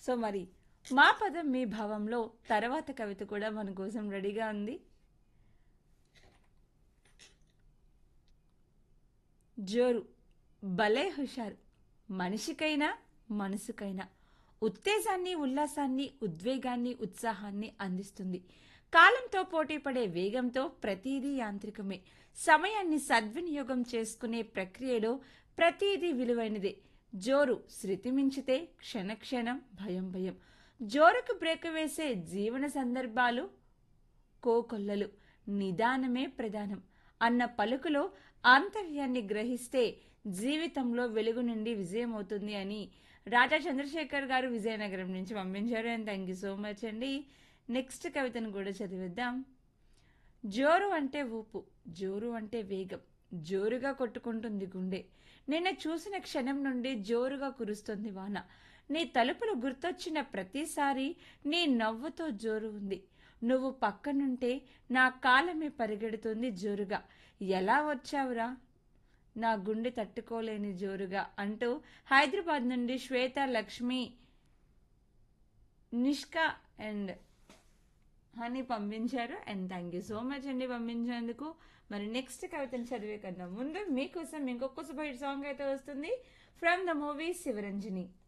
so మరి మా పదం మీ భావంలో తర్వాత కవిత కూడా మన కోసం రెడీగా ఉంది జోరు భలే హుషారు మనిషికైనా మనసుకైనా ఉత్తేజాన్ని ఉల్లాసాన్ని ఉద్వేగాన్ని ఉత్సాహాన్ని అందిస్తుంది కాలంతో పోటీపడే వేగంతో ప్రతిదీ యాంత్రికమే సమయాన్ని సద్వినియోగం చేసుకునే ప్రక్రియలో ప్రతిదీ విలువైనదే జోరు శృతి మించితే క్షణక్షణం భయం భయం జోరుకు బ్రేక్ వేసే జీవన సందర్భాలు కోకొల్లలు నిదానమే ప్రధానం అన్న పలుకులో ఆంతర్యాన్ని గ్రహిస్తే జీవితంలో వెలుగు నుండి విజయం అవుతుంది అని రాజా చంద్రశేఖర్ గారు విజయనగరం నుంచి పంపించారు and thank you so much అండి నెక్స్ట్ కవితను కూడా చదివిద్దాం జోరు అంటే ఊపు జోరు అంటే వేగం జోరుగా కొట్టుకుంటుంది గుండె నిన్న చూసిన క్షణం నుండి జోరుగా కురుస్తుంది వాన నీ తలుపులు గుర్తొచ్చిన ప్రతిసారి నీ నవ్వుతో జోరు ఉంది నువ్వు పక్కనుంటే నా కాలమే పరిగెడుతుంది జోరుగా ఎలా వచ్చావురా నా గుండె తట్టుకోలేని జోరుగా అంటూ హైదరాబాద్ నుండి శ్వేత లక్ష్మి నిష్కా అండ్ హనీ పంపించారు and thank you so much అండి పంపించేందుకు మరి నెక్స్ట్ కవితను చదివే కన్నా ముందు మీకోసం ఇంకొక బయట సాంగ్ అయితే వస్తుంది ఫ్రమ్ ద మూవీ శివరంజని